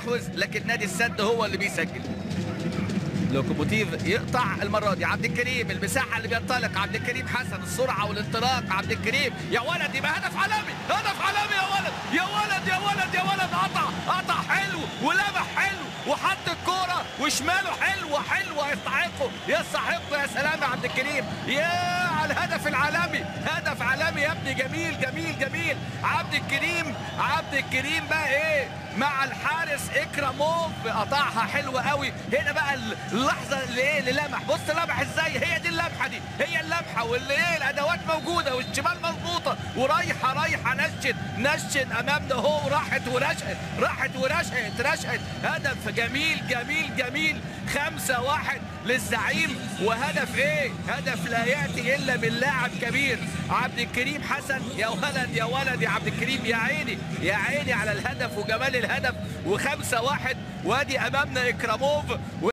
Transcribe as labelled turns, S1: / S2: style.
S1: بيستحوذ لكن نادي السد هو اللي بيسجل لوكوموتيف يقطع المره دي عبد الكريم المساحه اللي بينطلق عبد الكريم حسن السرعه والانطلاق عبد الكريم يا ولد يبقى هدف عالمي هدف عالمي يا ولد يا ولد يا ولد يا ولد قطع قطع حلو ولمح حلو وحط الكوره وشماله حلو حلو يستحقه يستحقه يا سلام يا عبد الكريم يا على الهدف العالمي هدف عالمي يا ابني جميل جميل جميل عبد الكريم عبد الكريم بقى ايه مع الحارس اكراموف قطعها حلوه قوي هنا بقى اللحظه اللي ايه اللي لمح بص لمح ازاي هي دي اللمحه دي هي اللمحه واللي ايه الادوات موجوده والشمال مظبوطه ورايحه رايحه نشن نشن امامنا اهو راحت ورشقت راحت ورشقت رشقت هدف جميل جميل جميل خمسة واحد للزعيم وهدف ايه هدف لا يأتي الا من لاعب كبير عبد الكريم حسن يا ولد يا ولد يا عبد الكريم يا عيني يا عيني على الهدف وجمال الهدف وخمسة واحد وادي امامنا اكراموف